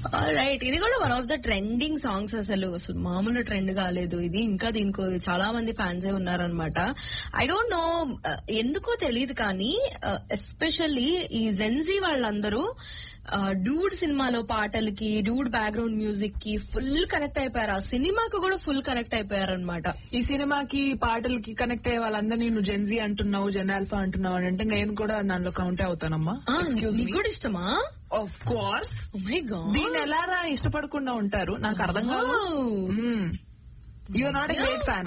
Right ఇది కూడా one of the trending songs అసలు అసలు మామూలు ట్రెండ్ కాలేదు ఇది ఇంకా దీనికి చాలా మంది ఫ్యాన్సే ఉన్నారనమాట ఐ డోంట్ నో ఎందుకో తెలియదు కానీ ఎస్పెషల్లీ ఈ జెన్జీ వాళ్ళందరూ డూడ్ సినిమాలో పాటలకి డూడ్ బ్యాక్గ్రౌండ్ మ్యూజిక్ కి ఫుల్ కనెక్ట్ అయిపోయారు ఆ సినిమాకి కూడా ఫుల్ కనెక్ట్ అయిపోయారు అనమాట ఈ సినిమాకి పాటలకి కనెక్ట్ అయ్యే వాళ్ళందరినీ నువ్వు జెన్జీ అంటున్నావు జెన్ ఆల్ఫా అంటున్నావు అని అంటే నేను కూడా దానిలో కౌంట్ అవుతానమ్మా ఎక్స్క్యూజ్ మీ నీకు కూడా ఇష్టమా ఆఫ్ కోర్స్ మై గాడ్ దీన్ని ఎలారా ఇష్టపడకుండా ఉంటారు నాకు అర్థం కాదు Wow. You not a great fan